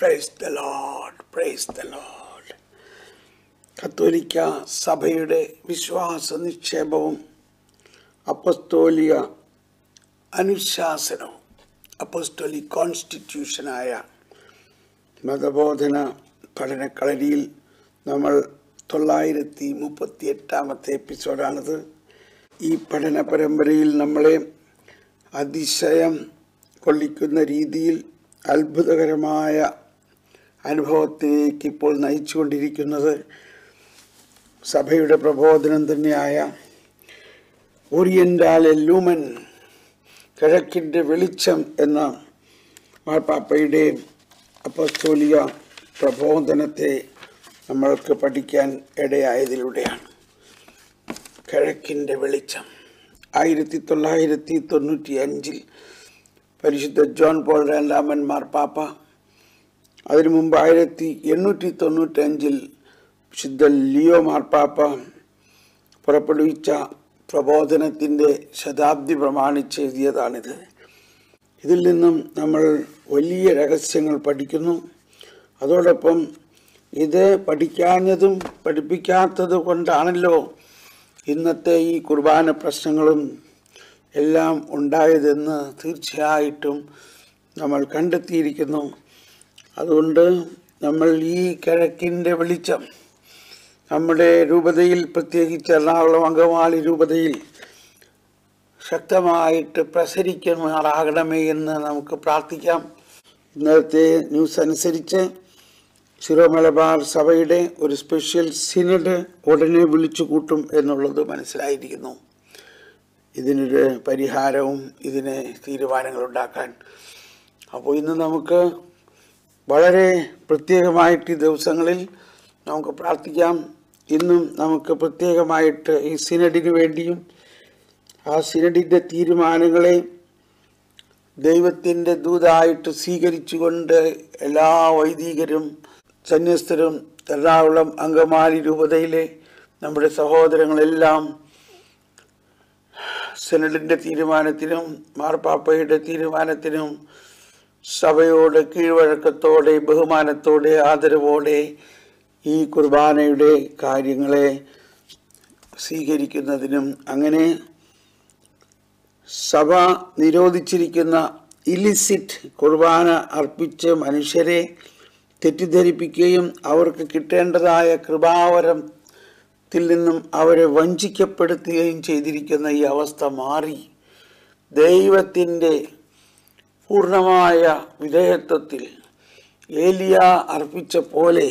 price the Lord praise the Lord കത്തോലിക്ക സഭയുടെ വിശ്വാസ നിക്ഷേപവും അപ്പസ്തോലിക അനുശാസനവും അപ്പസ്തോലിക് കോൺസ്റ്റിറ്റ്യൂഷനായ മതബോധന പഠനക്കളരിയിൽ നമ്മൾ തൊള്ളായിരത്തി മുപ്പത്തി എട്ടാമത്തെ എപ്പിസോഡാണിത് ഈ പഠന പരമ്പരയിൽ നമ്മളെ അതിശയം കൊള്ളിക്കുന്ന രീതിയിൽ അത്ഭുതകരമായ അനുഭവത്തിലേക്ക് ഇപ്പോൾ നയിച്ചുകൊണ്ടിരിക്കുന്നത് സഭയുടെ പ്രബോധനം തന്നെയായ ഓറിയന്റാലെ ലൂമൻ കിഴക്കിൻ്റെ വെളിച്ചം എന്ന മാർപ്പാപ്പയുടെ അപ്പസ്തോലിക പ്രബോധനത്തെ നമ്മൾക്ക് പഠിക്കാൻ ഇടയായതിലൂടെയാണ് കിഴക്കിൻ്റെ വെളിച്ചം ആയിരത്തി തൊള്ളായിരത്തി തൊണ്ണൂറ്റി അഞ്ചിൽ പരിശുദ്ധ ജോൺ പോൾ രണ്ടാമൻ മാർപ്പാപ്പ അതിനു മുമ്പ് ആയിരത്തി എണ്ണൂറ്റി തൊണ്ണൂറ്റഞ്ചിൽ വിശുദ്ധ ലിയോ മാർപ്പാപ്പ പുറപ്പെടുവിച്ച പ്രബോധനത്തിൻ്റെ ശതാബ്ദി പ്രമാണിച്ച് എഴുതിയതാണിത് ഇതിൽ നിന്നും നമ്മൾ വലിയ രഹസ്യങ്ങൾ പഠിക്കുന്നു അതോടൊപ്പം ഇത് പഠിക്കാഞ്ഞതും പഠിപ്പിക്കാത്തത് കൊണ്ടാണല്ലോ ഇന്നത്തെ ഈ കുർബാന പ്രശ്നങ്ങളും എല്ലാം ഉണ്ടായതെന്ന് തീർച്ചയായിട്ടും നമ്മൾ കണ്ടെത്തിയിരിക്കുന്നു അതുകൊണ്ട് നമ്മൾ ഈ കിഴക്കിൻ്റെ വെളിച്ചം നമ്മുടെ രൂപതയിൽ പ്രത്യേകിച്ച് എറണാകുളം അങ്കമാലി രൂപതയിൽ ശക്തമായിട്ട് പ്രസരിക്കുമാറാകണമേ എന്ന് നമുക്ക് പ്രാർത്ഥിക്കാം ഇന്നത്തെ ന്യൂസ് അനുസരിച്ച് സിറോ മലബാർ സഭയുടെ ഒരു സ്പെഷ്യൽ സിനഡ് ഉടനെ വിളിച്ചു കൂട്ടും എന്നുള്ളത് മനസ്സിലായിരിക്കുന്നു ഇതിനൊരു പരിഹാരവും ഇതിന് തീരുമാനങ്ങൾ ഉണ്ടാക്കാൻ അപ്പോൾ ഇന്ന് നമുക്ക് വളരെ പ്രത്യേകമായിട്ട് ഈ ദിവസങ്ങളിൽ നമുക്ക് പ്രാർത്ഥിക്കാം ഇന്നും നമുക്ക് പ്രത്യേകമായിട്ട് ഈ സിനഡിന് വേണ്ടിയും ആ സിനഡിൻ്റെ തീരുമാനങ്ങളെ ദൈവത്തിൻ്റെ ദൂതായിട്ട് സ്വീകരിച്ചുകൊണ്ട് എല്ലാ വൈദികരും സന്യസ്തരും എറണാകുളം അങ്കമാലി രൂപതയിലെ നമ്മുടെ സഹോദരങ്ങളെല്ലാം സെനഡിൻ്റെ തീരുമാനത്തിനും മാർപ്പാപ്പയുടെ തീരുമാനത്തിനും സഭയോട് കീഴ്വഴക്കത്തോടെ ബഹുമാനത്തോടെ ആദരവോടെ ഈ കുർബാനയുടെ കാര്യങ്ങളെ സ്വീകരിക്കുന്നതിനും അങ്ങനെ സഭ നിരോധിച്ചിരിക്കുന്ന ഇലിസിറ്റ് കുർബാന അർപ്പിച്ച് മനുഷ്യരെ തെറ്റിദ്ധരിപ്പിക്കുകയും അവർക്ക് കിട്ടേണ്ടതായ കൃപാവരത്തിൽ നിന്നും അവരെ വഞ്ചിക്കപ്പെടുത്തുകയും ചെയ്തിരിക്കുന്ന ഈ അവസ്ഥ മാറി ദൈവത്തിൻ്റെ പൂർണ്ണമായ വിധേയത്വത്തിൽ ഏലിയ അർപ്പിച്ച പോലെ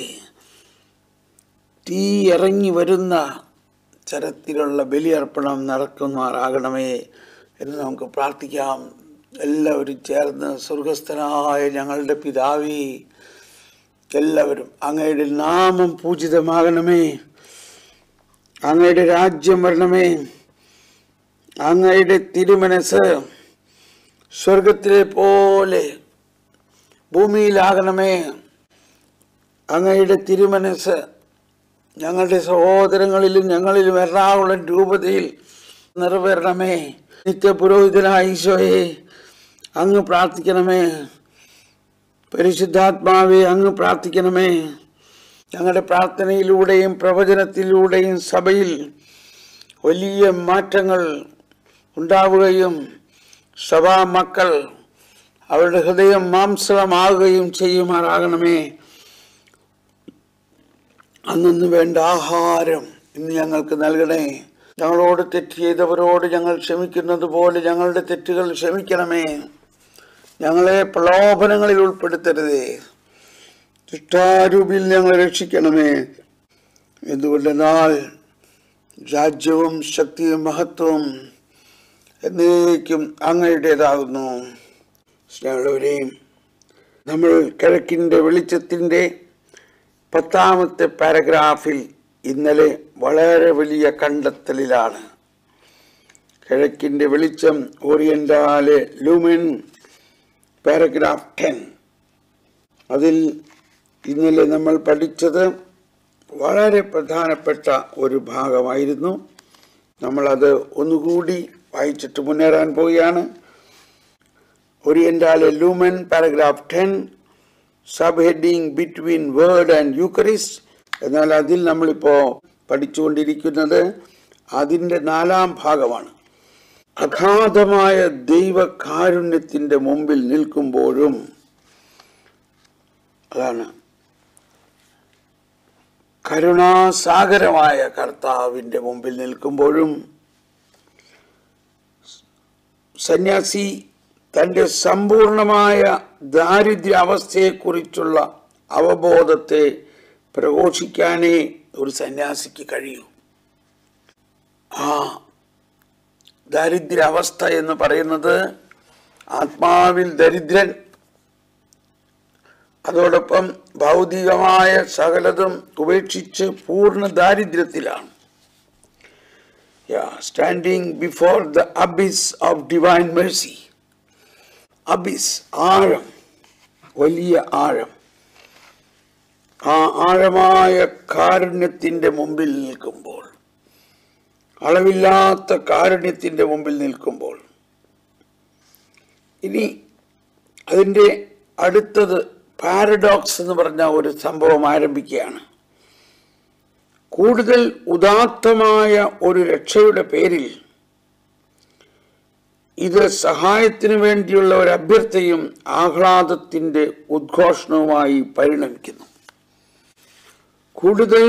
തീ ഇറങ്ങി വരുന്ന തരത്തിലുള്ള ബലിയർപ്പണം നടക്കുമാറാകണമേ എന്ന് നമുക്ക് പ്രാർത്ഥിക്കാം എല്ലാവരും ചേർന്ന് സ്വർഗസ്ഥനായ ഞങ്ങളുടെ പിതാവേ എല്ലാവരും അങ്ങയുടെ നാമം പൂജിതമാകണമേ അങ്ങയുടെ രാജ്യം വരണമേ അങ്ങയുടെ തിരുമനസ് സ്വർഗത്തിലെ പോലെ ഭൂമിയിലാകണമേ അങ്ങയുടെ തിരുമനസ് ഞങ്ങളുടെ സഹോദരങ്ങളിലും ഞങ്ങളിലും എറണാകുളം രൂപതയിൽ നിറവേറണമേ നിത്യപുരോഹിതനായ ഈശോയെ അങ്ങ് പ്രാർത്ഥിക്കണമേ പരിശുദ്ധാത്മാവെ അങ്ങ് പ്രാർത്ഥിക്കണമേ ഞങ്ങളുടെ പ്രാർത്ഥനയിലൂടെയും പ്രവചനത്തിലൂടെയും സഭയിൽ വലിയ മാറ്റങ്ങൾ ഉണ്ടാവുകയും സഭാ മക്കൾ അവരുടെ ഹൃദയം മാംസളമാകുകയും ചെയ്യുമാറാകണമേ അന്നു വേണ്ട ആഹാരം ഇന്ന് ഞങ്ങൾക്ക് നൽകണേ ഞങ്ങളോട് തെറ്റ് ചെയ്തവരോട് ഞങ്ങൾ ക്ഷമിക്കുന്നത് പോലെ ഞങ്ങളുടെ തെറ്റുകൾ ക്ഷമിക്കണമേ ഞങ്ങളെ പ്രലോഭനങ്ങളിൽ ഉൾപ്പെടുത്തരുതേ ദുഷ്ടാരൂപിൽ ഞങ്ങളെ രക്ഷിക്കണമേ എന്തുകൊണ്ടെന്നാൽ രാജ്യവും ശക്തിയും മഹത്വവും എന്നേക്കും അങ്ങയുടേതാകുന്നു സ്നേഹമുള്ളവരെയും നമ്മൾ കിഴക്കിൻ്റെ വെളിച്ചത്തിൻ്റെ പത്താമത്തെ പാരഗ്രാഫിൽ ഇന്നലെ വളരെ വലിയ കണ്ടെത്തലിലാണ് കിഴക്കിൻ്റെ വെളിച്ചം ഓറിയന്റാലെ ലൂമിൻ പാരഗ്രാഫ് ടെൻ അതിൽ ഇന്നലെ നമ്മൾ പഠിച്ചത് വളരെ പ്രധാനപ്പെട്ട ഒരു ഭാഗമായിരുന്നു നമ്മളത് ഒന്നുകൂടി വായിച്ചിട്ട് മുന്നേറാൻ പോവുകയാണ് Orientale Lumen paragraph ten sub heading between word and Eucharist എന്നാൽ അതിൽ നമ്മളിപ്പോൾ പഠിച്ചുകൊണ്ടിരിക്കുന്നത് അതിൻ്റെ നാലാം ഭാഗമാണ് അഗാധമായ ദൈവകാരുണ്യത്തിൻ്റെ മുമ്പിൽ നിൽക്കുമ്പോഴും അതാണ് കരുണാസാഗരമായ കർത്താവിൻ്റെ മുമ്പിൽ നിൽക്കുമ്പോഴും സന്യാസി തൻ്റെ സമ്പൂർണമായ ദാരിദ്ര്യ അവസ്ഥയെക്കുറിച്ചുള്ള അവബോധത്തെ പ്രഘോഷിക്കാനേ ഒരു സന്യാസിക്ക് കഴിയൂ ആ ദാരിദ്ര്യ അവസ്ഥ എന്ന് പറയുന്നത് ആത്മാവിൽ ദരിദ്രൻ അതോടൊപ്പം ഭൗതികമായ സകലതും ഉപേക്ഷിച്ച് പൂർണ്ണ ദാരിദ്ര്യത്തിലാണ് standing before the abyss of divine mercy abyss ആഴം വലിയ ആഴം ആ ആഴമായ കാരുണ്യത്തിൻ്റെ മുമ്പിൽ നിൽക്കുമ്പോൾ അളവില്ലാത്ത കാരുണ്യത്തിൻ്റെ മുമ്പിൽ നിൽക്കുമ്പോൾ ഇനി അതിൻ്റെ അടുത്തത് പാരഡോക്സ് എന്ന് പറഞ്ഞ ഒരു സംഭവം ആരംഭിക്കുകയാണ് കൂടുതൽ ഉദാത്തമായ ഒരു രക്ഷയുടെ പേരിൽ ഇത് സഹായത്തിനു വേണ്ടിയുള്ള ഒരു അഭ്യർത്ഥയും ആഹ്ലാദത്തിന്റെ ഉദ്ഘോഷണവുമായി പരിണമിക്കുന്നു കൂടുതൽ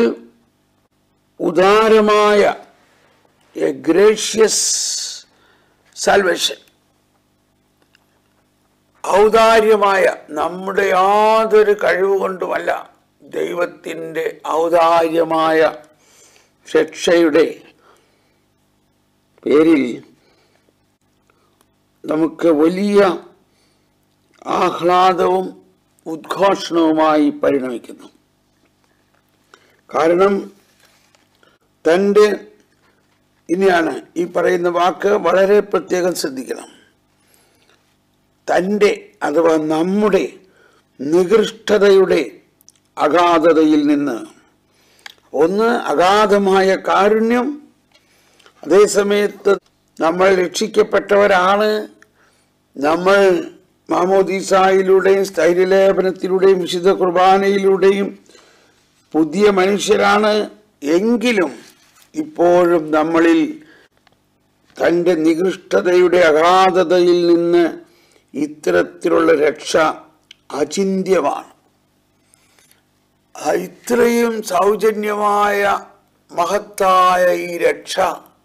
ഉദാരമായ എ ഗ്രേഷ്യസ് സാൽവേഷൻ ഔദാര്യമായ നമ്മുടെ യാതൊരു കഴിവ് കൊണ്ടുമല്ല ദൈവത്തിൻ്റെ ഔദാര്യമായ രക്ഷയുടെ പേരിൽ നമുക്ക് വലിയ ആഹ്ലാദവും ഉദ്ഘോഷണവുമായി പരിണമിക്കുന്നു കാരണം തൻ്റെ ഇനിയാണ് ഈ പറയുന്ന വാക്ക് വളരെ പ്രത്യേകം ശ്രദ്ധിക്കണം തൻ്റെ അഥവാ നമ്മുടെ നികൃഷ്ടതയുടെ അഗാധതയിൽ നിന്ന് ഒന്ന് അഗാധമായ കാരുണ്യം അതേസമയത്ത് നമ്മൾ രക്ഷിക്കപ്പെട്ടവരാണ് നമ്മൾ മാമോദീസായിലൂടെയും സ്ഥൈര്യലേപനത്തിലൂടെയും വിശുദ്ധ കുർബാനയിലൂടെയും പുതിയ മനുഷ്യരാണ് എങ്കിലും ഇപ്പോഴും നമ്മളിൽ തൻ്റെ നികൃഷ്ടതയുടെ അഗാധതയിൽ നിന്ന് ഇത്തരത്തിലുള്ള രക്ഷ അചിന്യമാണ് ആ ഇത്രയും സൗജന്യമായ മഹത്തായ ഈ രക്ഷ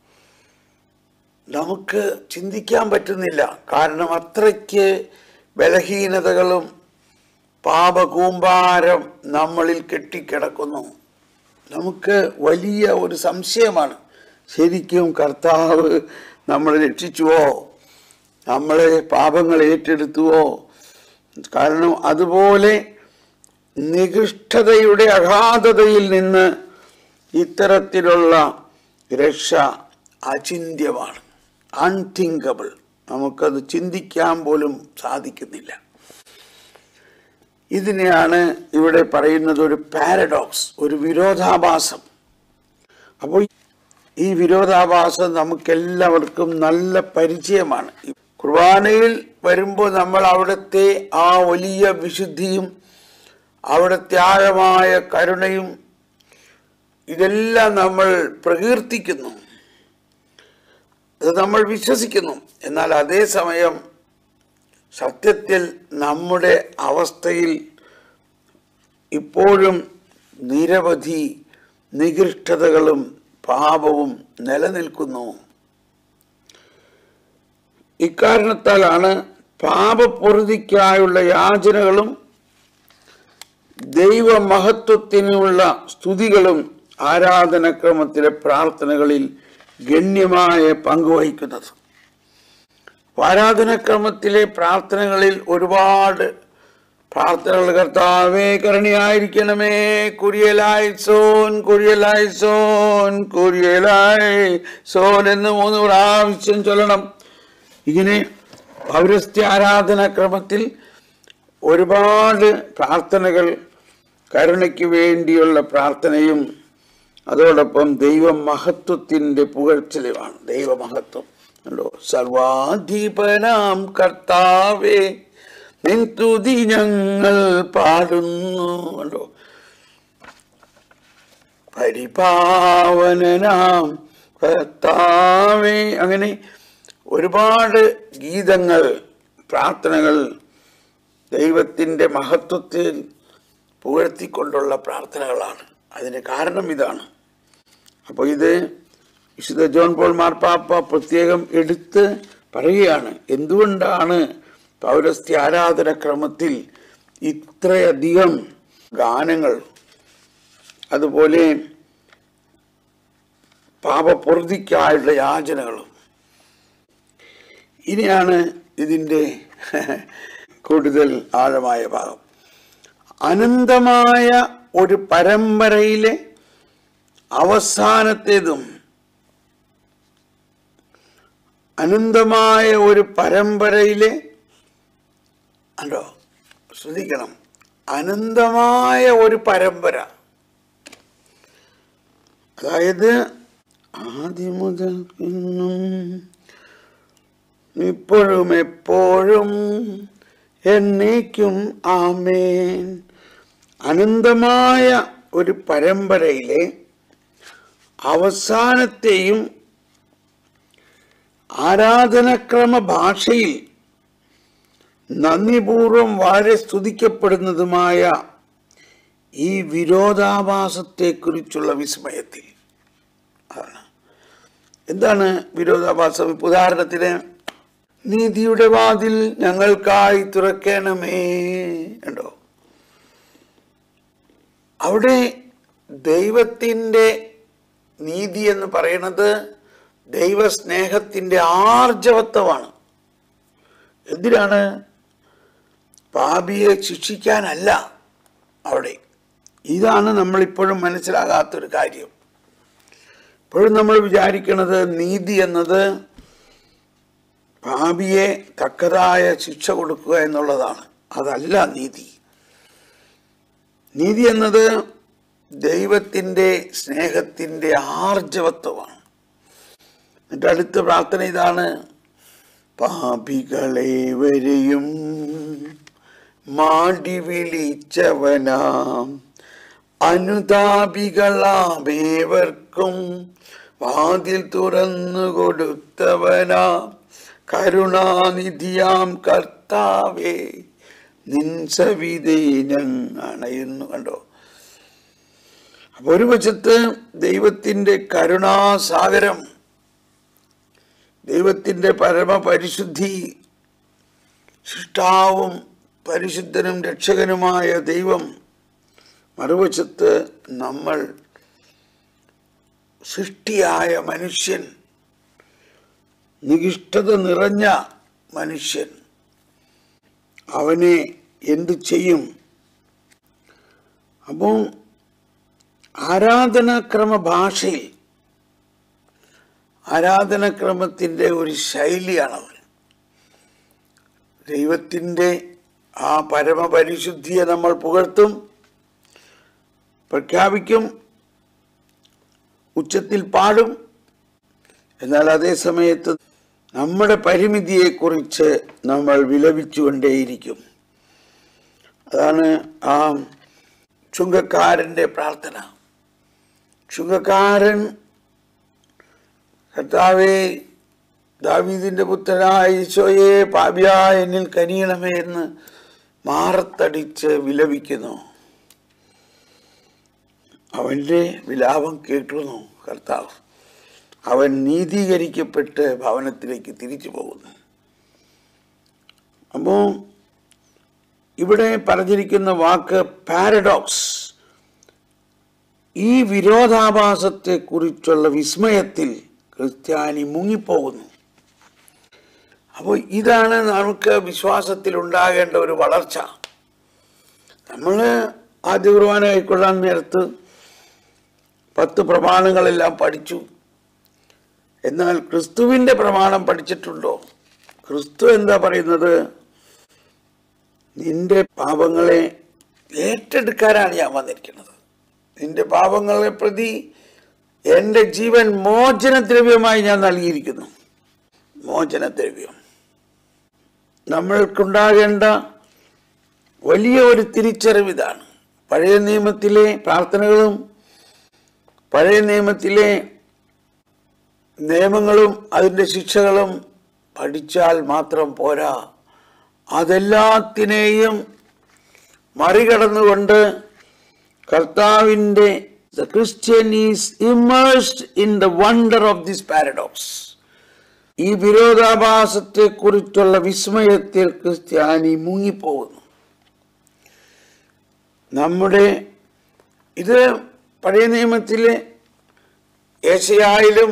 നമുക്ക് ചിന്തിക്കാൻ പറ്റുന്നില്ല കാരണം അത്രയ്ക്ക് ബലഹീനതകളും പാപകൂമ്പാരം നമ്മളിൽ കെട്ടിക്കിടക്കുന്നു നമുക്ക് വലിയ ഒരു സംശയമാണ് ശരിക്കും കർത്താവ് നമ്മളെ രക്ഷിച്ചുവോ നമ്മളെ പാപങ്ങൾ ഏറ്റെടുത്തുവോ കാരണം അതുപോലെ നികൃഷ്ടതയുടെ അഗാധതയിൽ നിന്ന് ഇത്തരത്തിലുള്ള രക്ഷ അചിന്യമാണ് അൺതിങ്കബിൾ നമുക്കത് ചിന്തിക്കാൻ പോലും സാധിക്കുന്നില്ല ഇതിനെയാണ് ഇവിടെ പറയുന്നത് ഒരു പാരഡോക്സ് ഒരു വിരോധാഭാസം അപ്പോൾ ഈ വിരോധാഭാസം നമുക്കെല്ലാവർക്കും നല്ല പരിചയമാണ് കുർബാനയിൽ വരുമ്പോൾ നമ്മൾ അവിടുത്തെ ആ വലിയ വിശുദ്ധിയും അവിടുത്തെ ആഴമായ കരുണയും ഇതെല്ലാം നമ്മൾ പ്രകീർത്തിക്കുന്നു അത് നമ്മൾ വിശ്വസിക്കുന്നു എന്നാൽ അതേസമയം സത്യത്തിൽ നമ്മുടെ അവസ്ഥയിൽ ഇപ്പോഴും നിരവധി നികൃഷ്ടതകളും പാപവും നിലനിൽക്കുന്നു ഇക്കാരണത്താലാണ് പാപപ്പൊറുതിക്കായുള്ള യാചനകളും ദൈവമഹത്വത്തിനുള്ള സ്തുതികളും ആരാധനക്രമത്തിലെ പ്രാർത്ഥനകളിൽ ഗണ്യമായ പങ്കുവഹിക്കുന്നത് ആരാധനക്രമത്തിലെ പ്രാർത്ഥനകളിൽ ഒരുപാട് പ്രാർത്ഥനകൾ കർത്താവേ കരുണയായിരിക്കണമേ കുരിയലായി സോൻ കുരിയലായി സോൻ കുരിയലായി സോൻ എന്ന് മൂന്ന് പ്രാവശ്യം ചൊല്ലണം ഇങ്ങനെ പൗരസ്ത്യ ആരാധനാക്രമത്തിൽ ഒരുപാട് പ്രാർത്ഥനകൾ കരുണയ്ക്ക് വേണ്ടിയുള്ള പ്രാർത്ഥനയും അതോടൊപ്പം ദൈവമഹത്വത്തിൻ്റെ പുകഴ്ചലുമാണ് ദൈവമഹത്വം അല്ലോ സർവാധിപനാം കർത്താവേ നിൻ തുതി ഞങ്ങൾ പാടുന്നു കണ്ടോ പരിപാവനനാം കർത്താവേ അങ്ങനെ ഒരുപാട് ഗീതങ്ങൾ പ്രാർത്ഥനകൾ ദൈവത്തിൻ്റെ മഹത്വത്തിൽ പുകഴ്ത്തിക്കൊണ്ടുള്ള പ്രാർത്ഥനകളാണ് അതിന് കാരണം ഇതാണ് അപ്പോൾ ഇത് വിശുദ്ധ ജോൺ പോൾ മാർപ്പാപ്പ പ്രത്യേകം എടുത്ത് പറയുകയാണ് എന്തുകൊണ്ടാണ് പൗരസ്ത്യ ആരാധന ക്രമത്തിൽ ഇത്രയധികം ഗാനങ്ങൾ അതുപോലെ പാപപ്രതിക്കായുള്ള യാചനകളും ഇനിയാണ് ഇതിൻ്റെ കൂടുതൽ ആഴമായ ഭാഗം അനന്തമായ ഒരു പരമ്പരയിലെ അവസാനത്തേതും അനന്തമായ ഒരു പരമ്പരയിലെ അല്ലോ ശ്രദ്ധിക്കണം അനന്തമായ ഒരു പരമ്പര അതായത് ആദ്യം മുതൽ ഇന്നും ഇപ്പോഴും എപ്പോഴും എന്നേക്കും ആമേൻ അനന്തമായ ഒരു പരമ്പരയിലെ അവസാനത്തെയും ആരാധനക്രമ ഭാഷയിൽ നന്ദിപൂർവം വളരെ സ്തുതിക്കപ്പെടുന്നതുമായ ഈ വിരോധാഭാസത്തെക്കുറിച്ചുള്ള വിസ്മയത്തിൽ അതാണ് എന്താണ് വിരോധാഭാസം ഇപ്പൊ ഉദാഹരണത്തിന് നീതിയുടെ വാതിൽ ഞങ്ങൾക്കായി തുറക്കണമേ ഉണ്ടോ അവിടെ ദൈവത്തിൻ്റെ നീതി എന്ന് പറയുന്നത് ദൈവസ്നേഹത്തിൻ്റെ ആർജവത്വമാണ് എന്തിനാണ് പാപിയെ ശിക്ഷിക്കാനല്ല അവിടെ ഇതാണ് നമ്മളിപ്പോഴും മനസ്സിലാകാത്തൊരു കാര്യം ഇപ്പോഴും നമ്മൾ വിചാരിക്കുന്നത് നീതി എന്നത് പാപിയെ തക്കതായ ശിക്ഷ കൊടുക്കുക എന്നുള്ളതാണ് അതല്ല നീതി നീതി എന്നത് ദൈവത്തിൻ്റെ സ്നേഹത്തിൻ്റെ ആർജവത്വമാണ് എന്നിട്ട് അടുത്ത പ്രാർത്ഥന ഇതാണ് പാപികളേവരെയും മാടി വിളിച്ചവനാം അനുതാപികളാമേവർക്കും വാതിൽ തുറന്നു കൊടുത്തവനാം കരുണാനിധിയാം കർത്താവേ നിൻ സവിതേ അണയുന്നു കണ്ടോ അപ്പൊ ഒരു വശത്ത് ദൈവത്തിൻ്റെ കരുണാസാഗരം ദൈവത്തിൻ്റെ പരമപരിശുദ്ധി സൃഷ്ടാവും പരിശുദ്ധനും രക്ഷകനുമായ ദൈവം മറുവശത്ത് നമ്മൾ സൃഷ്ടിയായ മനുഷ്യൻ നികിഷ്ടത നിറഞ്ഞ മനുഷ്യൻ അവനെ എന്തു ചെയ്യും അപ്പോൾ ആരാധനാക്രമ ഭാഷയിൽ ആരാധനാക്രമത്തിൻ്റെ ഒരു ശൈലിയാണത് ദൈവത്തിൻ്റെ ആ പരമപരിശുദ്ധിയെ നമ്മൾ പുകഴ്ത്തും പ്രഖ്യാപിക്കും ഉച്ചത്തിൽ പാടും എന്നാൽ അതേ സമയത്ത് നമ്മുടെ പരിമിതിയെക്കുറിച്ച് നമ്മൾ വിലപിച്ചുകൊണ്ടേയിരിക്കും അതാണ് ആ ചുങ്കക്കാരൻ്റെ പ്രാർത്ഥന ചുങ്കക്കാരൻ കർത്താവേ ദാവീദിന്റെ പുത്രനായ ഈശോയെ പാപിയായ എന്നിൽ കനിയണമേ എന്ന് മാറത്തടിച്ച് വിലപിക്കുന്നു അവൻ്റെ വിലാപം കേട്ടുന്നു കർത്താവ് അവൻ നീതീകരിക്കപ്പെട്ട് ഭവനത്തിലേക്ക് തിരിച്ചു പോകുന്നു അപ്പോൾ ഇവിടെ പറഞ്ഞിരിക്കുന്ന വാക്ക് പാരഡോക്സ് ഈ വിരോധാഭാസത്തെക്കുറിച്ചുള്ള വിസ്മയത്തിൽ ക്രിസ്ത്യാനി മുങ്ങിപ്പോകുന്നു അപ്പോൾ ഇതാണ് നമുക്ക് വിശ്വാസത്തിൽ ഉണ്ടാകേണ്ട ഒരു വളർച്ച നമ്മൾ ആദ്യ കുർബാന കൈക്കൊള്ളാൻ നേരത്ത് പത്ത് പ്രമാണങ്ങളെല്ലാം പഠിച്ചു എന്നാൽ ക്രിസ്തുവിൻ്റെ പ്രമാണം പഠിച്ചിട്ടുണ്ടോ ക്രിസ്തു എന്താ പറയുന്നത് നിന്റെ പാപങ്ങളെ ഏറ്റെടുക്കാനാണ് ഞാൻ വന്നിരിക്കുന്നത് നിന്റെ പാപങ്ങളെ പ്രതി എൻ്റെ ജീവൻ മോചനദ്രവ്യമായി ഞാൻ നൽകിയിരിക്കുന്നു മോചനദ്രവ്യം നമ്മൾക്കുണ്ടാകേണ്ട വലിയ ഒരു തിരിച്ചറിവ് ഇതാണ് പഴയ നിയമത്തിലെ പ്രാർത്ഥനകളും പഴയ നിയമത്തിലെ നിയമങ്ങളും അതിൻ്റെ ശിക്ഷകളും പഠിച്ചാൽ മാത്രം പോരാ അതെല്ലാത്തിനെയും മറികടന്നുകൊണ്ട് കർത്താവിൻ്റെ the Christian is immersed in the wonder of this paradox ഈ വിരോധാഭാസത്തെ കുറിച്ചുള്ള വിസ്മയത്തിൽ ക്രിസ്ത്യാനി മുങ്ങിപ്പോകുന്നു നമ്മുടെ ഇത് പഴയ നിയമത്തിലെ ഏഷ്യയായാലും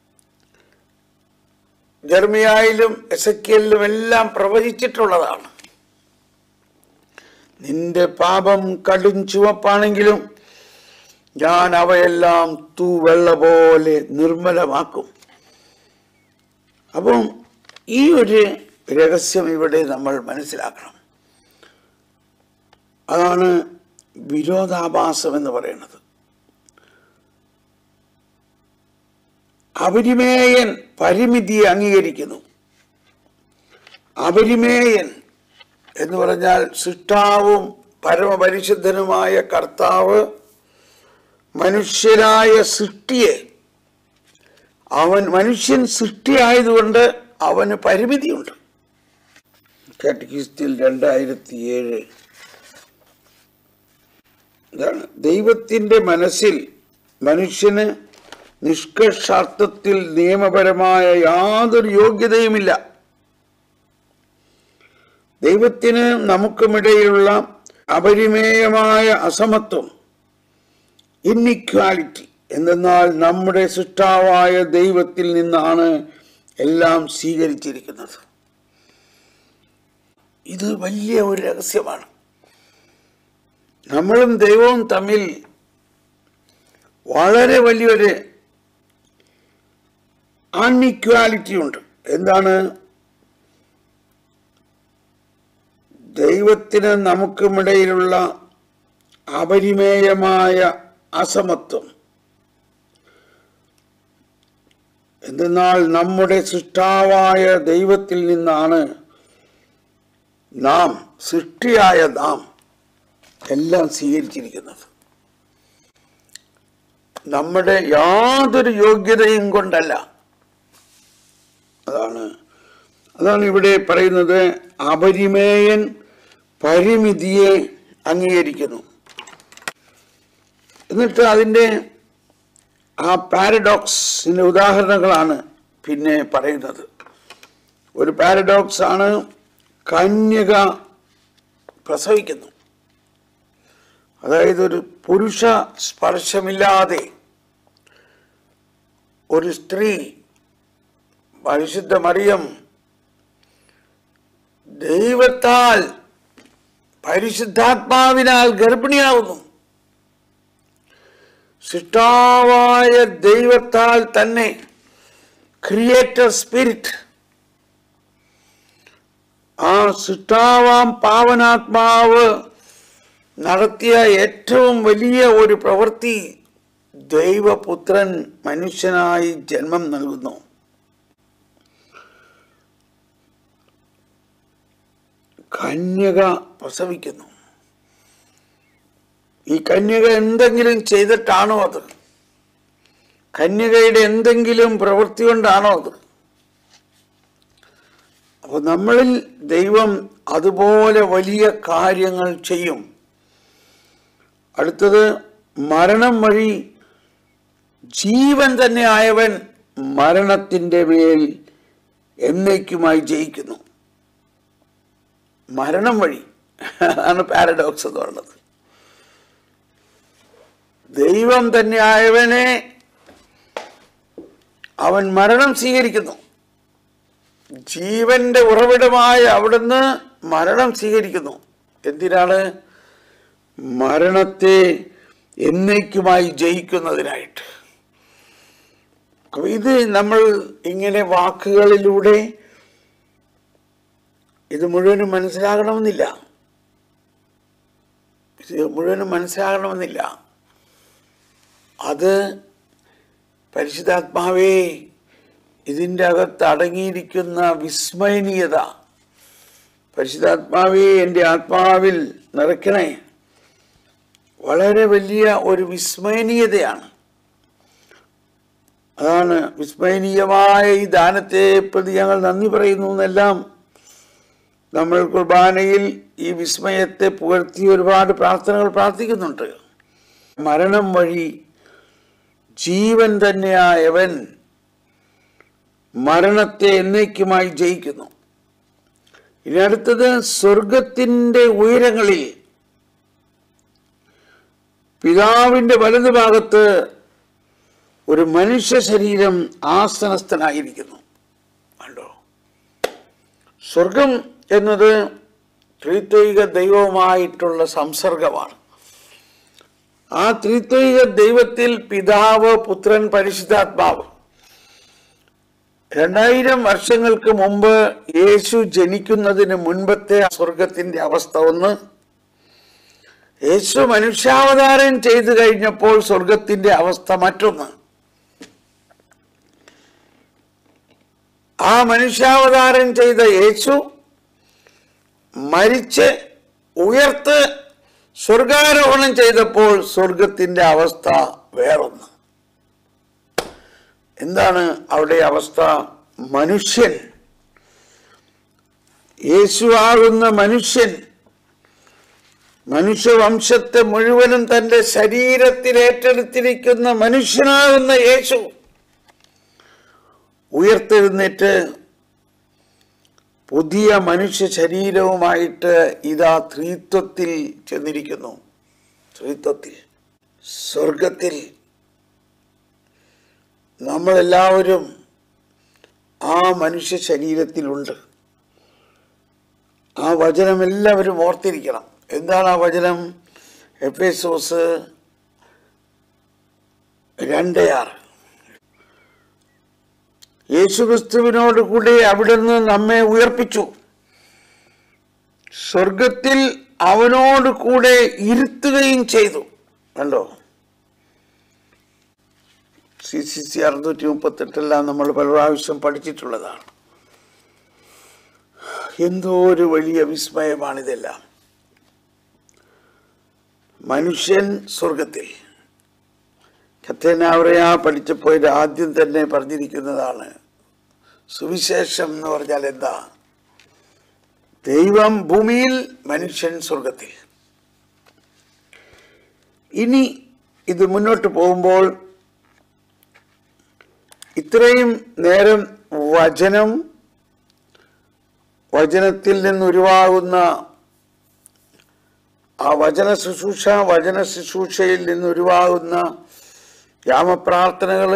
ജർമിയായാലും എസക്കിയലിലും എല്ലാം പ്രവചിച്ചിട്ടുള്ളതാണ് നിന്റെ പാപം കടും ചുവപ്പാണെങ്കിലും ഞാൻ അവയെല്ലാം തൂവെള്ള പോലെ നിർമ്മലമാക്കും അപ്പം ഈ ഒരു രഹസ്യം ഇവിടെ നമ്മൾ മനസ്സിലാക്കണം അതാണ് വിരോധാഭാസം എന്ന് പറയുന്നത് അപരിമേയൻ പരിമിതിയെ അംഗീകരിക്കുന്നു അപരിമേയൻ എന്ന് പറഞ്ഞാൽ സൃഷ്ടാവും പരമപരിശുദ്ധനുമായ കർത്താവ് മനുഷ്യരായ സൃഷ്ടിയെ അവൻ മനുഷ്യൻ സൃഷ്ടിയായതുകൊണ്ട് അവന് പരിമിതിയുണ്ട് കാറ്റഗിസ്റ്റിൽ രണ്ടായിരത്തി ഏഴ് ഇതാണ് ദൈവത്തിൻ്റെ മനസ്സിൽ മനുഷ്യന് നിഷ്കർഷാർത്ഥത്തിൽ നിയമപരമായ യാതൊരു യോഗ്യതയുമില്ല ദൈവത്തിന് നമുക്കുമിടയിലുള്ള അപരിമേയമായ അസമത്വം ഇന്നിക്വാലിറ്റി എന്തെന്നാൽ നമ്മുടെ സൃഷ്ടാവായ ദൈവത്തിൽ നിന്നാണ് എല്ലാം സ്വീകരിച്ചിരിക്കുന്നത് ഇത് വലിയ ഒരു രഹസ്യമാണ് നമ്മളും ദൈവവും തമ്മിൽ വളരെ വലിയൊരു അൺഇക്വാലിറ്റി ഉണ്ട് എന്താണ് ദൈവത്തിന് നമുക്കുമിടയിലുള്ള അപരിമേയമായ അസമത്വം എന്തെന്നാൽ നമ്മുടെ സൃഷ്ടാവായ ദൈവത്തിൽ നിന്നാണ് നാം സൃഷ്ടിയായ നാം എല്ലാം സ്വീകരിച്ചിരിക്കുന്നത് നമ്മുടെ യാതൊരു യോഗ്യതയും കൊണ്ടല്ല അതാണ് അതാണ് ഇവിടെ പറയുന്നത് അപരിമേയൻ പരിമിതിയെ അംഗീകരിക്കുന്നു എന്നിട്ട് അതിൻ്റെ ആ പാരഡോക്സിൻ്റെ ഉദാഹരണങ്ങളാണ് പിന്നെ പറയുന്നത് ഒരു പാരഡോക്സ് ആണ് കന്യക പ്രസവിക്കുന്നു അതായത് ഒരു പുരുഷ സ്പർശമില്ലാതെ ഒരു സ്ത്രീ പരിശുദ്ധ മറിയം ദൈവത്താൽ പരിശുദ്ധാത്മാവിനാൽ ഗർഭിണിയാവുന്നു സൃഷ്ടാവായ ദൈവത്താൽ തന്നെ ക്രിയേറ്റർ സ്പിരിറ്റ് ആ സൃഷ്ടാവാം പാവനാത്മാവ് നടത്തിയ ഏറ്റവും വലിയ ഒരു പ്രവൃത്തി ദൈവപുത്രൻ മനുഷ്യനായി ജന്മം നൽകുന്നു കന്യക പ്രസവിക്കുന്നു ഈ കന്യക എന്തെങ്കിലും ചെയ്തിട്ടാണോ അത് കന്യകയുടെ എന്തെങ്കിലും പ്രവൃത്തി കൊണ്ടാണോ അത് അപ്പോൾ നമ്മളിൽ ദൈവം അതുപോലെ വലിയ കാര്യങ്ങൾ ചെയ്യും അടുത്തത് മരണം വഴി ജീവൻ തന്നെ ആയവൻ മരണത്തിൻ്റെ മേൽ എന്നേക്കുമായി ജയിക്കുന്നു മരണം വഴി ആണ് പാരഡോക്സ് എന്ന് പറയുന്നത് ദൈവം തന്നെ ആയവനെ അവൻ മരണം സ്വീകരിക്കുന്നു ജീവന്റെ ഉറവിടമായ അവിടുന്ന് മരണം സ്വീകരിക്കുന്നു എന്തിനാണ് മരണത്തെ എന്നേക്കുമായി ജയിക്കുന്നതിനായിട്ട് അപ്പൊ ഇത് നമ്മൾ ഇങ്ങനെ വാക്കുകളിലൂടെ ഇത് മുഴുവനും മനസ്സിലാകണമെന്നില്ല ഇത് മുഴുവനും മനസ്സിലാകണമെന്നില്ല അത് പരിശുദ്ധാത്മാവേ ഇതിൻ്റെ അകത്ത് അടങ്ങിയിരിക്കുന്ന വിസ്മയനീയത പരിശുദ്ധാത്മാവെ എൻ്റെ ആത്മാവിൽ നിറയ്ക്കണേ വളരെ വലിയ ഒരു വിസ്മയനീയതയാണ് അതാണ് വിസ്മയനീയമായ ഈ ദാനത്തെ പ്രതി ഞങ്ങൾ നന്ദി പറയുന്നു എന്നെല്ലാം നമ്മൾ കുർബാനയിൽ ഈ വിസ്മയത്തെ പുകഴ്ത്തി ഒരുപാട് പ്രാർത്ഥനകൾ പ്രാർത്ഥിക്കുന്നുണ്ട് മരണം വഴി ജീവൻ തന്നെയായവൻ മരണത്തെ എന്നേക്കുമായി ജയിക്കുന്നു ഇനി അടുത്തത് സ്വർഗത്തിൻ്റെ ഉയരങ്ങളിൽ പിതാവിൻ്റെ വലതുഭാഗത്ത് ഒരു മനുഷ്യ ശരീരം ആസനസ്ഥനായിരിക്കുന്നു കണ്ടോ സ്വർഗം എന്നത് ത്രിത്വൈക ദൈവവുമായിട്ടുള്ള സംസർഗമാണ് ആ ത്രിത്വൈക ദൈവത്തിൽ പിതാവ് പുത്രൻ പരിശുദ്ധാത്മാവ് രണ്ടായിരം വർഷങ്ങൾക്ക് മുമ്പ് യേശു ജനിക്കുന്നതിന് മുൻപത്തെ സ്വർഗത്തിന്റെ അവസ്ഥ ഒന്ന് യേശു മനുഷ്യാവതാരം ചെയ്തു കഴിഞ്ഞപ്പോൾ സ്വർഗത്തിന്റെ അവസ്ഥ മറ്റൊന്ന് ആ മനുഷ്യാവതാരം ചെയ്ത യേശു മരിച്ച് ഉയർത്ത് സ്വർഗാരോഹണം ചെയ്തപ്പോൾ സ്വർഗത്തിന്റെ അവസ്ഥ വേറൊന്ന് എന്താണ് അവിടെ അവസ്ഥ മനുഷ്യൻ യേശുവാകുന്ന മനുഷ്യൻ മനുഷ്യവംശത്തെ മുഴുവനും തന്റെ ശരീരത്തിൽ ഏറ്റെടുത്തിരിക്കുന്ന മനുഷ്യനാകുന്ന യേശു ഉയർത്തെഴുന്നേറ്റ് പുതിയ മനുഷ്യ ശരീരവുമായിട്ട് ഇതാ ത്രിത്വത്തിൽ ചെന്നിരിക്കുന്നു ത്രിത്വത്തിൽ സ്വർഗത്തിൽ നമ്മളെല്ലാവരും ആ മനുഷ്യ ശരീരത്തിലുണ്ട് ആ വചനം എല്ലാവരും ഓർത്തിരിക്കണം എന്താണ് ആ വചനം എഫേസോസ് രണ്ട് ആറ് യേശുക്രിസ്തുവിനോട് കൂടി അവിടുന്ന് നമ്മെ ഉയർപ്പിച്ചു സ്വർഗത്തിൽ അവനോട് കൂടെ ഇരുത്തുകയും ചെയ്തു കണ്ടോ സി സി സി അറുന്നൂറ്റി മുപ്പത്തെട്ടെല്ലാം നമ്മൾ പല പ്രാവശ്യം പഠിച്ചിട്ടുള്ളതാണ് എന്തോ ഒരു വലിയ വിസ്മയമാണിതെല്ലാം മനുഷ്യൻ സ്വർഗത്തിൽ കത്തേനാവറയാ പഠിച്ചപ്പോൾ ഇത് ആദ്യം തന്നെ പറഞ്ഞിരിക്കുന്നതാണ് സുവിശേഷം എന്ന് പറഞ്ഞാൽ എന്താ ദൈവം ഭൂമിയിൽ മനുഷ്യൻ സ്വർഗത്തിൽ ഇനി ഇത് മുന്നോട്ട് പോകുമ്പോൾ ഇത്രയും നേരം വചനം വചനത്തിൽ നിന്നുരുവാകുന്ന ആ വചന ശുശ്രൂഷ വചന ശുശ്രൂഷയിൽ നിന്നുരുവാകുന്ന യാമപ്രാർത്ഥനകൾ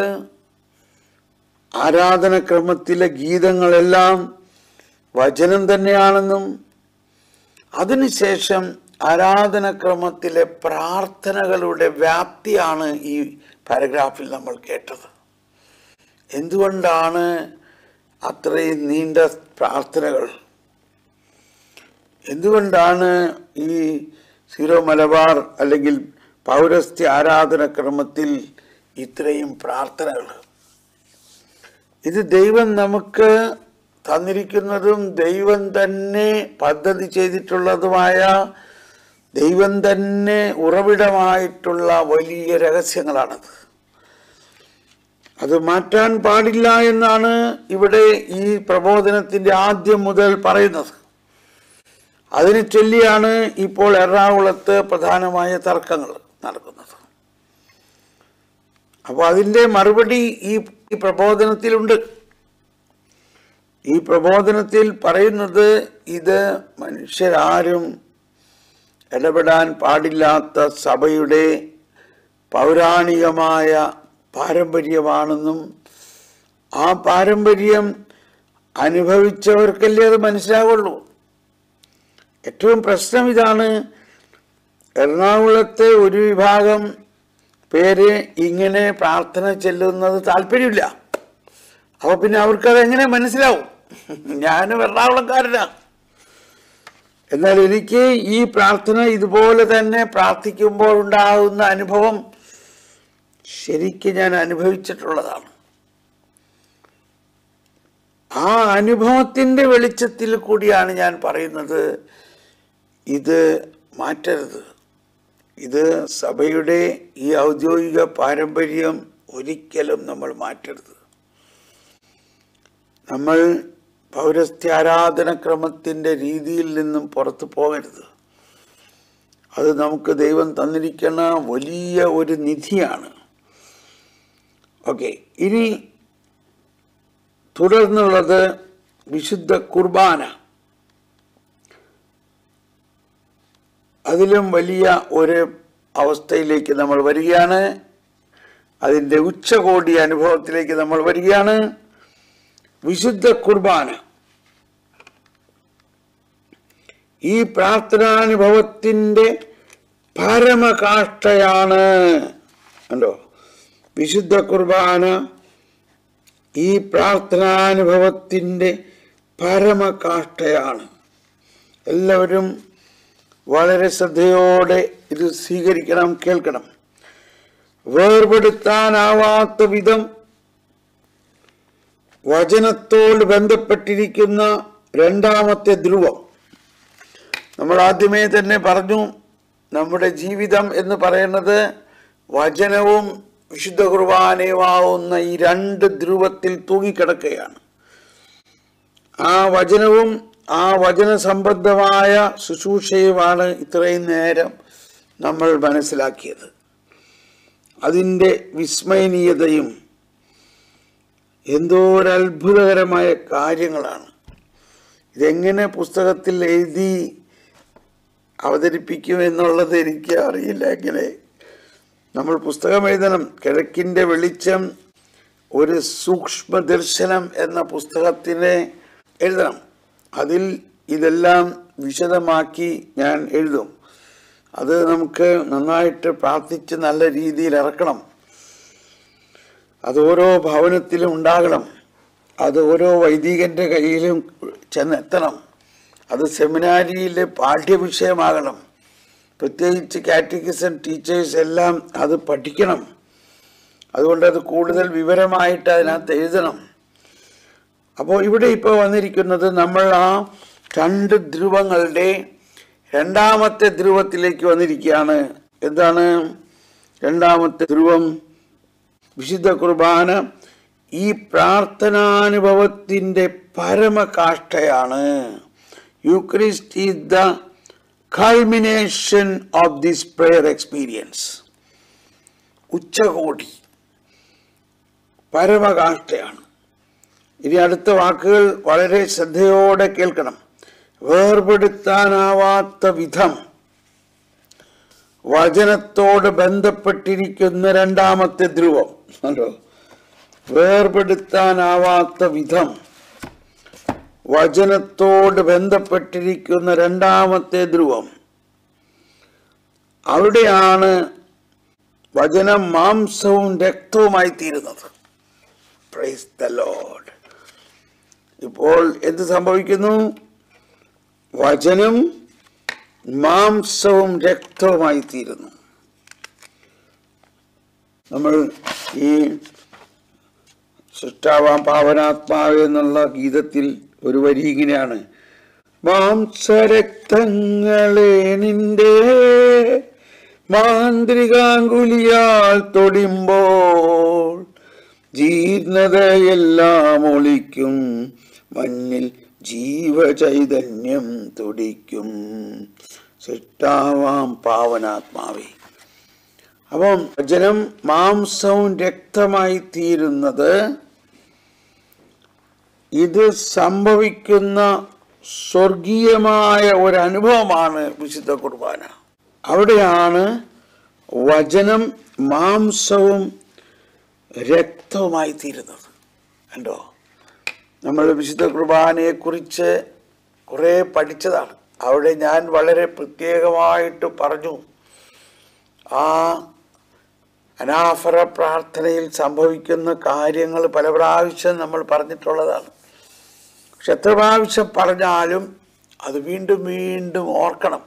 ആരാധനക്രമത്തിലെ ഗീതങ്ങളെല്ലാം വചനം തന്നെയാണെന്നും അതിനുശേഷം ആരാധനക്രമത്തിലെ പ്രാർത്ഥനകളുടെ വ്യാപ്തിയാണ് ഈ പാരഗ്രാഫിൽ നമ്മൾ കേട്ടത് എന്തുകൊണ്ടാണ് അത്രയും നീണ്ട പ്രാർത്ഥനകൾ എന്തുകൊണ്ടാണ് ഈ സീറോ മലബാർ അല്ലെങ്കിൽ പൗരസ്ത്യ ആരാധനക്രമത്തിൽ ഇത്രയും പ്രാർത്ഥനകൾ ഇത് ദൈവം നമുക്ക് തന്നിരിക്കുന്നതും ദൈവം തന്നെ പദ്ധതി ചെയ്തിട്ടുള്ളതുമായ ദൈവം തന്നെ ഉറവിടമായിട്ടുള്ള വലിയ രഹസ്യങ്ങളാണത് അത് മാറ്റാൻ പാടില്ല എന്നാണ് ഇവിടെ ഈ പ്രബോധനത്തിന്റെ ആദ്യം മുതൽ പറയുന്നത് അതിനെ ചൊല്ലിയാണ് ഇപ്പോൾ എറണാകുളത്ത് പ്രധാനമായ തർക്കങ്ങൾ നടക്കുന്നത് അപ്പോൾ അതിൻ്റെ മറുപടി ഈ ഈ പ്രബോധനത്തിലുണ്ട് ഈ പ്രബോധനത്തിൽ പറയുന്നത് ഇത് മനുഷ്യരാരും ഇടപെടാൻ പാടില്ലാത്ത സഭയുടെ പൗരാണികമായ പാരമ്പര്യമാണെന്നും ആ പാരമ്പര്യം അനുഭവിച്ചവർക്കല്ലേ അത് മനസ്സിലാവുള്ളൂ ഏറ്റവും പ്രശ്നം ഇതാണ് എറണാകുളത്തെ ഒരു വിഭാഗം പേര് ഇങ്ങനെ പ്രാർത്ഥന ചെല്ലുന്നത് താല്പര്യമില്ല അപ്പോൾ പിന്നെ അവർക്കത് എങ്ങനെ മനസ്സിലാവും ഞാനും എറണാകുളംകാരനാണ് എന്നാൽ എനിക്ക് ഈ പ്രാർത്ഥന ഇതുപോലെ തന്നെ പ്രാർത്ഥിക്കുമ്പോൾ ഉണ്ടാകുന്ന അനുഭവം ശരിക്കും ഞാൻ അനുഭവിച്ചിട്ടുള്ളതാണ് ആ അനുഭവത്തിൻ്റെ വെളിച്ചത്തിൽ കൂടിയാണ് ഞാൻ പറയുന്നത് ഇത് മാറ്റരുത് ഇത് സഭയുടെ ഈ ഔദ്യോഗിക പാരമ്പര്യം ഒരിക്കലും നമ്മൾ മാറ്റരുത് നമ്മൾ പൗരസ്ത്യ ആരാധനക്രമത്തിൻ്റെ രീതിയിൽ നിന്നും പുറത്തു പോകരുത് അത് നമുക്ക് ദൈവം തന്നിരിക്കുന്ന വലിയ ഒരു നിധിയാണ് ഓക്കെ ഇനി തുടർന്നുള്ളത് വിശുദ്ധ കുർബാന അതിലും വലിയ ഒരു അവസ്ഥയിലേക്ക് നമ്മൾ വരികയാണ് അതിൻ്റെ ഉച്ചകോടി അനുഭവത്തിലേക്ക് നമ്മൾ വരികയാണ് വിശുദ്ധ കുർബാന ഈ പ്രാർത്ഥനാനുഭവത്തിൻ്റെ പരമകാഷ്ഠയാണ് കണ്ടോ വിശുദ്ധ കുർബാന ഈ പ്രാർത്ഥനാനുഭവത്തിൻ്റെ പരമകാഷ്ഠയാണ് എല്ലാവരും വളരെ ശ്രദ്ധയോടെ ഇത് സ്വീകരിക്കണം കേൾക്കണം വേർപെടുത്താനാവാത്ത വിധം വചനത്തോട് ബന്ധപ്പെട്ടിരിക്കുന്ന രണ്ടാമത്തെ ധ്രുവം നമ്മൾ ആദ്യമേ തന്നെ പറഞ്ഞു നമ്മുടെ ജീവിതം എന്ന് പറയുന്നത് വചനവും വിശുദ്ധ കുർബാനയുമാവുന്ന ഈ രണ്ട് ധ്രുവത്തിൽ തൂങ്ങിക്കിടക്കുകയാണ് ആ വചനവും ആ വചന സംബന്ധമായ ശുശ്രൂഷയുമാണ് ഇത്രയും നേരം നമ്മൾ മനസ്സിലാക്കിയത് അതിൻ്റെ വിസ്മയനീയതയും എന്തോ ഒരു അത്ഭുതകരമായ കാര്യങ്ങളാണ് ഇതെങ്ങനെ പുസ്തകത്തിൽ എഴുതി അവതരിപ്പിക്കും എന്നുള്ളത് എനിക്ക് അറിയില്ല എങ്ങനെ നമ്മൾ പുസ്തകം എഴുതണം കിഴക്കിൻ്റെ വെളിച്ചം ഒരു സൂക്ഷ്മ ദർശനം എന്ന പുസ്തകത്തിനെ എഴുതണം അതിൽ ഇതെല്ലാം വിശദമാക്കി ഞാൻ എഴുതും അത് നമുക്ക് നന്നായിട്ട് പ്രാർത്ഥിച്ച് നല്ല രീതിയിൽ ഇറക്കണം അത് ഓരോ ഭവനത്തിലും ഉണ്ടാകണം അത് ഓരോ വൈദികന്റെ കയ്യിലും ചെന്നെത്തണം അത് സെമിനാരിയിലെ പാഠ്യവിഷയമാകണം പ്രത്യേകിച്ച് കാറ്റഗിസം ടീച്ചേഴ്സ് എല്ലാം അത് പഠിക്കണം അതുകൊണ്ട് അത് കൂടുതൽ വിവരമായിട്ട് അതിനകത്ത് എഴുതണം അപ്പോൾ ഇവിടെ ഇപ്പോൾ വന്നിരിക്കുന്നത് നമ്മൾ ആ രണ്ട് ധ്രുവങ്ങളുടെ രണ്ടാമത്തെ ധ്രുവത്തിലേക്ക് വന്നിരിക്കുകയാണ് എന്താണ് രണ്ടാമത്തെ ധ്രുവം വിശുദ്ധ കുർബാന ഈ പ്രാർത്ഥനാനുഭവത്തിൻ്റെ പരമകാഷ്ഠയാണ് Eucharist is the culmination of this prayer experience ഉച്ചകോടി പരമകാഷ്ഠയാണ് ഇനി അടുത്ത വാക്കുകൾ വളരെ ശ്രദ്ധയോടെ കേൾക്കണം വേർപെടുത്താനാവാത്ത വിധം വചനത്തോട് ബന്ധപ്പെട്ടിരിക്കുന്ന രണ്ടാമത്തെ ധ്രുവം കണ്ടോ വേർപെടുത്താനാവാത്ത വിധം വചനത്തോട് ബന്ധപ്പെട്ടിരിക്കുന്ന രണ്ടാമത്തെ ധ്രുവം അവിടെയാണ് വചനം മാംസവും രക്തവുമായി തീരുന്നത് പ്രൈസ് ദ ലോഡ് ഇപ്പോൾ എന്ത് സംഭവിക്കുന്നു വചനം മാംസവും രക്തവുമായി തീരുന്നു നമ്മൾ ഈ സൃഷ്ടാവാം പാവനാത്മാവ് എന്നുള്ള ഗീതത്തിൽ ഒരു വരി ഇങ്ങനെയാണ് മാംസരക്തങ്ങളെ നിന്റെ മാന്ത്രികാങ്കുലിയാൽ തൊടിമ്പോൾ ജീർണതയെല്ലാം ഒളിക്കും മഞ്ഞിൽ ജീവചൈതന്യം തുടിക്കും സൃഷ്ടാവാം പാവനാത്മാവേ അപ്പം വചനം മാംസവും രക്തമായി തീരുന്നത് ഇത് സംഭവിക്കുന്ന സ്വർഗീയമായ ഒരു അനുഭവമാണ് വിശുദ്ധ കുർബാന അവിടെയാണ് വചനം മാംസവും രക്തവുമായി തീരുന്നത് കണ്ടോ നമ്മൾ വിശുദ്ധ കുർബാനയെക്കുറിച്ച് കുറേ പഠിച്ചതാണ് അവിടെ ഞാൻ വളരെ പ്രത്യേകമായിട്ട് പറഞ്ഞു ആ അനാഫറ പ്രാർത്ഥനയിൽ സംഭവിക്കുന്ന കാര്യങ്ങൾ പല പ്രാവശ്യം നമ്മൾ പറഞ്ഞിട്ടുള്ളതാണ് പക്ഷെ എത്ര പ്രാവശ്യം പറഞ്ഞാലും അത് വീണ്ടും വീണ്ടും ഓർക്കണം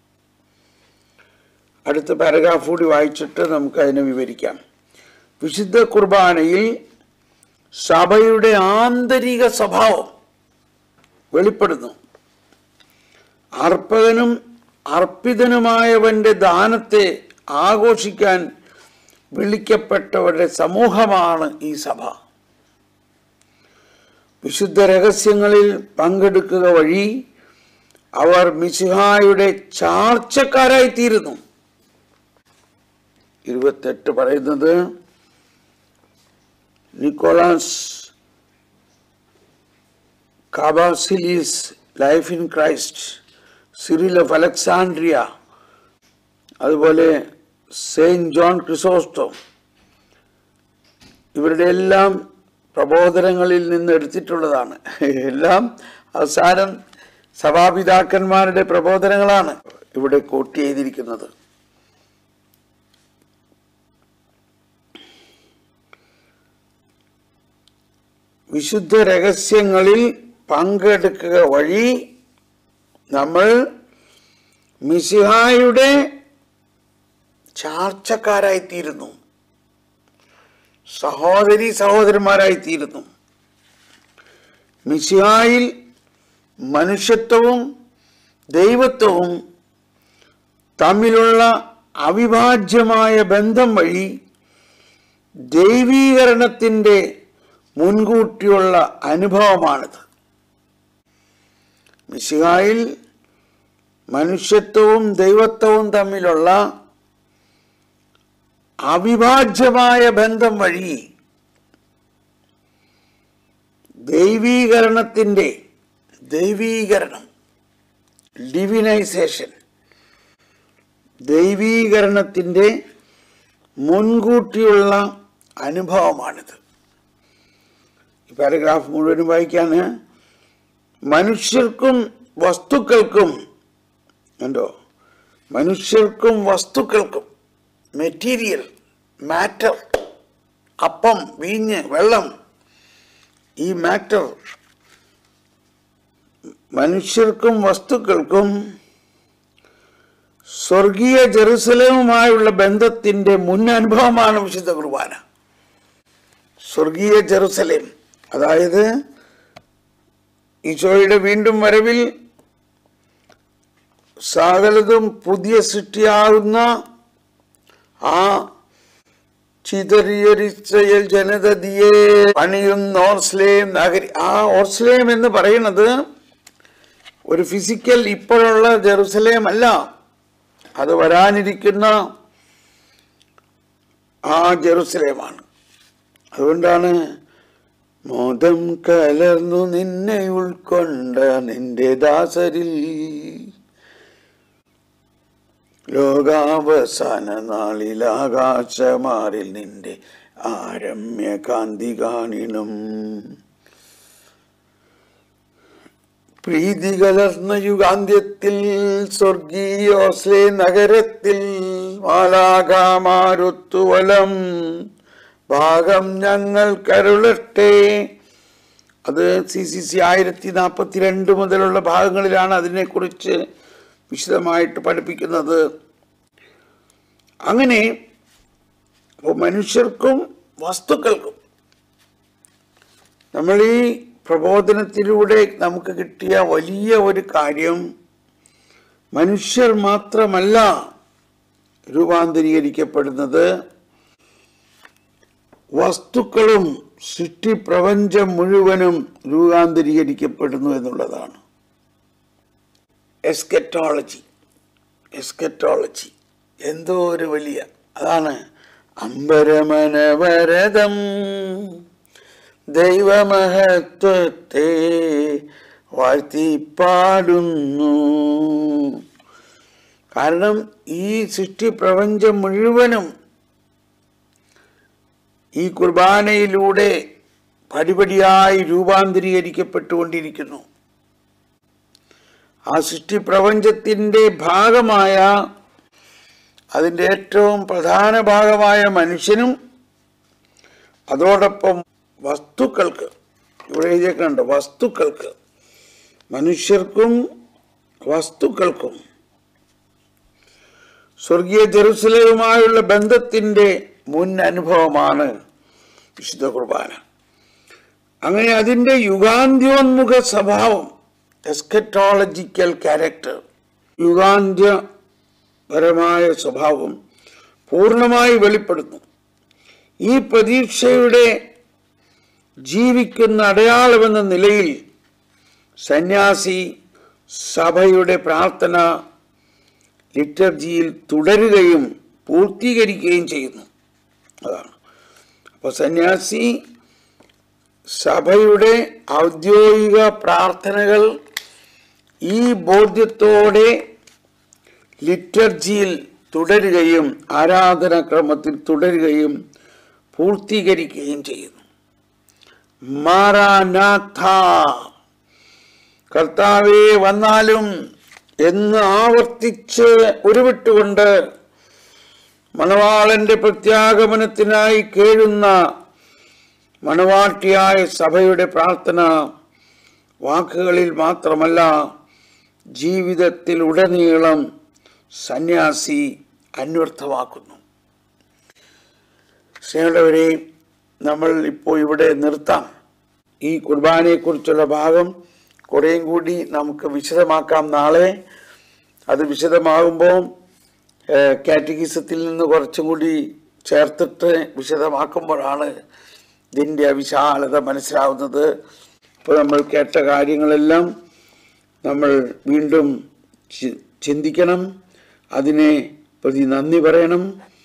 അടുത്ത പാരഗ്രാഫ് കൂടി വായിച്ചിട്ട് നമുക്ക് അതിനെ വിവരിക്കാം വിശുദ്ധ കുർബാനയിൽ സഭയുടെ ആന്തരിക സ്വഭാവം വെളിപ്പെടുന്നു അർപ്പകനും അർപ്പിതനുമായവന്റെ ദാനത്തെ ആഘോഷിക്കാൻ വിളിക്കപ്പെട്ടവരുടെ സമൂഹമാണ് ഈ സഭ വിശുദ്ധ രഹസ്യങ്ങളിൽ പങ്കെടുക്കുക വഴി അവർ മിശിഹായുടെ ചാർച്ചക്കാരായിത്തീരുന്നു ഇരുപത്തെട്ട് പറയുന്നത് Nicholas Cabasilas life in Christ Cyril of Alexandria അതുപോലെ സെയിൻറ്റ് ജോൺ ക്രിസോസ്റ്റോ ഇവരുടെ എല്ലാം പ്രബോധനങ്ങളിൽ നിന്ന് എടുത്തിട്ടുള്ളതാണ് എല്ലാം അവസാനം സഭാപിതാക്കന്മാരുടെ പ്രബോധനങ്ങളാണ് ഇവിടെ കോട്ട് ചെയ്തിരിക്കുന്നത് വിശുദ്ധ രഹസ്യങ്ങളിൽ പങ്കെടുക്കുക വഴി നമ്മൾ മിസിഹായുടെ ചാർച്ചക്കാരായിത്തീരുന്നു സഹോദരി സഹോദരന്മാരായിത്തീരുന്നു മിസിഹായിൽ മനുഷ്യത്വവും ദൈവത്വവും തമ്മിലുള്ള അവിഭാജ്യമായ ബന്ധം വഴി ദൈവീകരണത്തിൻ്റെ മുൻകൂട്ടിയുള്ള അനുഭവമാണിത് മിശിഹായിൽ മനുഷ്യത്വവും ദൈവത്വവും തമ്മിലുള്ള അവിഭാജ്യമായ ബന്ധം വഴി ദൈവീകരണത്തിൻ്റെ ദൈവീകരണം ഡിവിനൈസേഷൻ ദൈവീകരണത്തിൻ്റെ മുൻകൂട്ടിയുള്ള അനുഭവമാണിത് ഈ പാരഗ്രാഫ് മുഴുവനും വായിക്കാൻ മനുഷ്യർക്കും വസ്തുക്കൾക്കും ഉണ്ടോ മനുഷ്യർക്കും വസ്തുക്കൾക്കും മെറ്റീരിയൽ മാറ്റർ അപ്പം വീഞ്ഞ് വെള്ളം ഈ മാറ്റർ മനുഷ്യർക്കും വസ്തുക്കൾക്കും സ്വർഗീയ ജെറുസലേമുമായുള്ള ബന്ധത്തിന്റെ മുൻ അനുഭവമാണ് വിശുദ്ധ കുർബാന സ്വർഗീയ ജെറുസലേം അതായത് ഈശോയുടെ വീണ്ടും വരവിൽ സകലതും പുതിയ സൃഷ്ടിയാകുന്ന ആ ചിതറിയൊരിച്ചയൽ ജനതതിയെ പണിയുന്ന ഓർസ്ലേം നഗരി ആ ഓർസ്ലേം എന്ന് പറയുന്നത് ഒരു ഫിസിക്കൽ ഇപ്പോഴുള്ള ജെറുസലേം അല്ല അത് വരാനിരിക്കുന്ന ആ ജെറുസലേമാണ് അതുകൊണ്ടാണ് മോദം കലർന്നു നിന്നെ ഉൾക്കൊണ്ട നിന്റെ ദാസരിൽ ലോകാവസാന നാളിൽ ആകാശമാറിൽ നിന്റെ ആരമ്യ കാന്തി കാണിനും പ്രീതി കലർന്ന യുഗാന്ത്യത്തിൽ സ്വർഗീയോസ്ലേ നഗരത്തിൽ മാലാകാമാരുത്തുവലം ഭാഗം ഞങ്ങൾ കരുളട്ടെ അത് സി സി സി ആയിരത്തി നാൽപ്പത്തിരണ്ട് മുതലുള്ള ഭാഗങ്ങളിലാണ് അതിനെക്കുറിച്ച് വിശദമായിട്ട് പഠിപ്പിക്കുന്നത് അങ്ങനെ അപ്പോൾ മനുഷ്യർക്കും വസ്തുക്കൾക്കും നമ്മൾ ഈ പ്രബോധനത്തിലൂടെ നമുക്ക് കിട്ടിയ വലിയ ഒരു കാര്യം മനുഷ്യർ മാത്രമല്ല രൂപാന്തരീകരിക്കപ്പെടുന്നത് വസ്തുക്കളും സൃഷ്ടി പ്രപഞ്ചം മുഴുവനും രൂപാന്തരീകരിക്കപ്പെടുന്നു എന്നുള്ളതാണ് എസ്കറ്റോളജി എസ്കറ്റോളജി എന്തോ ഒരു വലിയ അതാണ് അമ്പരമനവരതം ദൈവമഹത്വത്തെ വാഴ്ത്തിപ്പാടുന്നു കാരണം ഈ സൃഷ്ടി പ്രപഞ്ചം മുഴുവനും ഈ കുർബാനയിലൂടെ പടിപടിയായി രൂപാന്തരീകരിക്കപ്പെട്ടുകൊണ്ടിരിക്കുന്നു ആ സൃഷ്ടി പ്രപഞ്ചത്തിൻ്റെ ഭാഗമായ അതിൻ്റെ ഏറ്റവും പ്രധാന ഭാഗമായ മനുഷ്യനും അതോടൊപ്പം വസ്തുക്കൾക്ക് ഇവിടെ എഴുതിയേക്കുന്നുണ്ട് വസ്തുക്കൾക്ക് മനുഷ്യർക്കും വസ്തുക്കൾക്കും സ്വർഗീയ ജെറുസലേമുമായുള്ള ബന്ധത്തിൻ്റെ മുൻ അനുഭവമാണ് വിശുദ്ധ കുർബാന അങ്ങനെ അതിൻ്റെ യുഗാന്ത്യോന്മുഖ സ്വഭാവം എസ്കറ്റോളജിക്കൽ ക്യാരക്ടർ യുഗാന്ത്യപരമായ സ്വഭാവം പൂർണ്ണമായി വെളിപ്പെടുന്നു ഈ പ്രതീക്ഷയുടെ ജീവിക്കുന്ന അടയാളമെന്ന നിലയിൽ സന്യാസി സഭയുടെ പ്രാർത്ഥന ലിറ്റർജിയിൽ തുടരുകയും പൂർത്തീകരിക്കുകയും ചെയ്യുന്നു അതാണ് അപ്പോൾ സന്യാസി സഭയുടെ ഔദ്യോഗിക പ്രാർത്ഥനകൾ ഈ ബോധ്യത്തോടെ ലിറ്റർജിയിൽ തുടരുകയും ആരാധനാക്രമത്തിൽ തുടരുകയും പൂർത്തീകരിക്കുകയും ചെയ്യുന്നു മാറാനാഥ കർത്താവെ വന്നാലും എന്ന് ആവർത്തിച്ച് ഉരുവിട്ടുകൊണ്ട് മണവാളന്റെ പ്രത്യാഗമനത്തിനായി കേഴുന്ന മണവാട്ടിയായ സഭയുടെ പ്രാർത്ഥന വാക്കുകളിൽ മാത്രമല്ല ജീവിതത്തിൽ ഉടനീളം സന്യാസി അന്വർത്ഥമാക്കുന്നു സ്നേഹമുള്ളവരെ നമ്മൾ ഇപ്പോൾ ഇവിടെ നിർത്താം ഈ കുർബാനയെക്കുറിച്ചുള്ള ഭാഗം കുറേയും കൂടി നമുക്ക് വിശദമാക്കാം നാളെ അത് വിശദമാകുമ്പോൾ കാറ്റഗിസത്തിൽ നിന്ന് കുറച്ചും കൂടി ചേർത്തിട്ട് വിശദമാക്കുമ്പോഴാണ് ഇതിൻ്റെ വിശാലത മനസ്സിലാവുന്നത് ഇപ്പോൾ നമ്മൾ കേട്ട കാര്യങ്ങളെല്ലാം നമ്മൾ വീണ്ടും ചി- ചിന്തിക്കണം അതിനെ പ്രതി നന്ദി പറയണം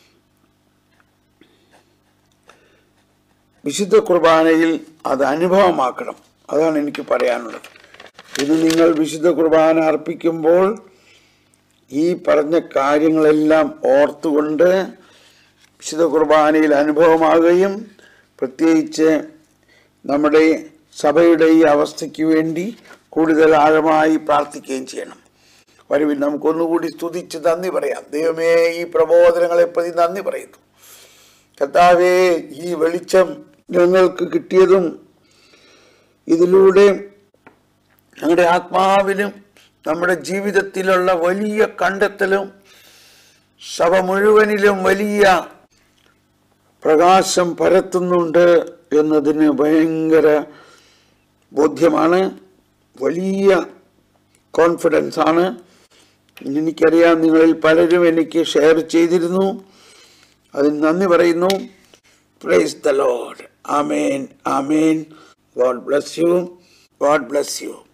വിശുദ്ധ കുർബാനയിൽ അത് അനുഭവമാക്കണം അതാണ് എനിക്ക് പറയാനുള്ളത് ഇത് നിങ്ങൾ വിശുദ്ധ കുർബാന അർപ്പിക്കുമ്പോൾ ഈ പറഞ്ഞ കാര്യങ്ങളെല്ലാം ഓർത്തുകൊണ്ട് വിശുദ്ധ കുർബാനയിൽ അനുഭവമാകുകയും പ്രത്യേകിച്ച് നമ്മുടെ സഭയുടെ ഈ അവസ്ഥയ്ക്ക് വേണ്ടി കൂടുതൽ ആഴമായി പ്രാർത്ഥിക്കുകയും ചെയ്യണം വരുവിൽ നമുക്കൊന്നുകൂടി സ്തുതിച്ച് നന്ദി പറയാം ദൈവമേ ഈ പ്രബോധനങ്ങളെ പ്രതി നന്ദി പറയുന്നു കർത്താവേ ഈ വെളിച്ചം ഞങ്ങൾക്ക് കിട്ടിയതും ഇതിലൂടെ ഞങ്ങളുടെ ആത്മാവിലും നമ്മുടെ ജീവിതത്തിലുള്ള വലിയ കണ്ടെത്തലും സഭ മുഴുവനിലും വലിയ പ്രകാശം പരത്തുന്നുണ്ട് എന്നതിന് ഭയങ്കര ബോധ്യമാണ് വലിയ കോൺഫിഡൻസ് ആണ് എനിക്കറിയാം നിങ്ങളിൽ പലരും എനിക്ക് ഷെയർ ചെയ്തിരുന്നു അതിന് നന്ദി പറയുന്നു praise the Lord amen amen God bless you God bless U